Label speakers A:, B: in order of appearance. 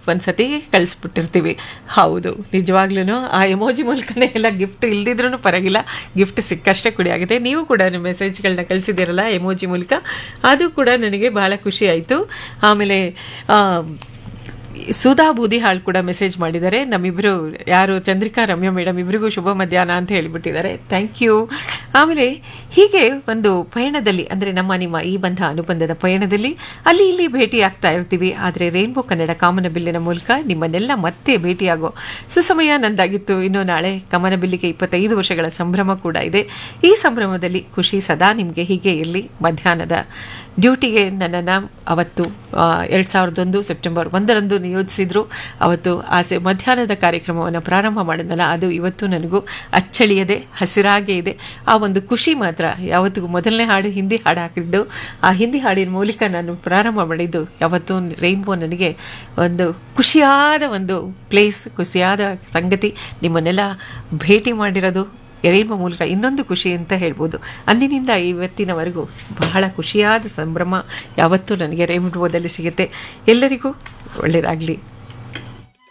A: ಒಂದ್ಸತಿ ಕಳಿಸ್ಬಿಟ್ಟಿರ್ತೀವಿ ಹೌದು ನಿಜವಾಗ್ಲೂ ಆ ಎಮೋಜಿ ಮೂಲಕನೇ ಎಲ್ಲ ಗಿಫ್ಟ್ ಇಲ್ದಿದ್ರೂ ಪರವಾಗಿಲ್ಲ ಗಿಫ್ಟ್ ಸಿಕ್ಕಷ್ಟೇ ಕುಡಿ ಆಗಿದೆ ನೀವು ಕೂಡ ನಿಮ್ಮ ಮೆಸೇಜ್ಗಳನ್ನ ಕಳಿಸಿದ್ದೀರಲ್ಲ ಎಮೋಜಿ ಮೂಲಕ ಅದು ಕೂಡ ನನಗೆ ಬಹಳ ಖುಷಿ ಆಯಿತು ಆಮೇಲೆ ಆ, ಸುಧಾ ಬೂದಿಹಾಳ್ ಕೂಡ ಮೆಸೇಜ್ ಮಾಡಿದ್ದಾರೆ ನಮ್ಮಿಬ್ಬರು ಯಾರು ಚಂದ್ರಿಕಾ ರಮ್ಯ ಮೇಡಮ್ ಇಬ್ಬರಿಗೂ ಶುಭ ಮಧ್ಯಾಹ್ನ ಅಂತ ಹೇಳಿಬಿಟ್ಟಿದ್ದಾರೆ ಥ್ಯಾಂಕ್ ಯು ಆಮೇಲೆ ಹೀಗೆ ಒಂದು ಪಯಣದಲ್ಲಿ ಅಂದರೆ ನಮ್ಮ ನಿಮ್ಮ ಈ ಬಂಧ ಅನುಬಂಧದ ಪಯಣದಲ್ಲಿ ಅಲ್ಲಿ ಇಲ್ಲಿ ಭೇಟಿ ಆಗ್ತಾ ಇರ್ತೀವಿ ಆದರೆ ರೈನ್ಬೋ ಕನ್ನಡ ಕಾಮನಬಿಲ್ಲಿನ ಮೂಲಕ ನಿಮ್ಮನ್ನೆಲ್ಲ ಮತ್ತೆ ಭೇಟಿಯಾಗೋ ಸುಸಮಯ ನಂದಾಗಿತ್ತು ಇನ್ನು ನಾಳೆ ಕಮನಬಿಲ್ಲಿಗೆ ಇಪ್ಪತ್ತೈದು ವರ್ಷಗಳ ಸಂಭ್ರಮ ಕೂಡ ಇದೆ ಈ ಸಂಭ್ರಮದಲ್ಲಿ ಖುಷಿ ಸದಾ ನಿಮಗೆ ಹೀಗೆ ಇರಲಿ ಮಧ್ಯಾಹ್ನದ ಡ್ಯೂಟಿಗೆ ನನ್ನನ್ನು ಅವತ್ತು ಎರಡು ಸಾವಿರದ ಒಂದು ಸೆಪ್ಟೆಂಬರ್ ಒಂದರಂದು ನಿಯೋಜಿಸಿದ್ರು ಅವತ್ತು ಆಸೆ ಮಧ್ಯಾಹ್ನದ ಕಾರ್ಯಕ್ರಮವನ್ನು ಪ್ರಾರಂಭ ಮಾಡಿದ್ನಲ್ಲ ಅದು ಇವತ್ತು ನನಗೂ ಅಚ್ಚಳಿಯದೆ ಹಸಿರಾಗೇ ಇದೆ ಆ ಒಂದು ಖುಷಿ ಮಾತ್ರ ಯಾವತ್ತಿಗೂ ಮೊದಲನೇ ಹಾಡು ಹಿಂದಿ ಹಾಡು ಹಾಕಿದ್ದು ಆ ಹಿಂದಿ ಹಾಡಿನ ಮೂಲಕ ನಾನು ಪ್ರಾರಂಭ ಮಾಡಿದ್ದು ಯಾವತ್ತೂ ರೈನ್ಬೋ ನನಗೆ ಒಂದು ಖುಷಿಯಾದ ಒಂದು ಪ್ಲೇಸ್ ಖುಷಿಯಾದ ಸಂಗತಿ ನಿಮ್ಮನ್ನೆಲ್ಲ ಭೇಟಿ ಮಾಡಿರೋದು ರೈನ್ಬೋ ಮೂಲಕ ಇನ್ನೊಂದು ಖುಷಿ ಅಂತ ಹೇಳ್ಬೋದು ಅಂದಿನಿಂದ ಇವತ್ತಿನವರೆಗೂ ಬಹಳ ಖುಷಿಯಾದ ಸಂಭ್ರಮ ಯಾವತ್ತೂ ನನಗೆ ರೈನ್ಬೋದಲ್ಲಿ ಸಿಗುತ್ತೆ ಎಲ್ಲರಿಗೂ ಒಳ್ಳೆಯದಾಗಲಿ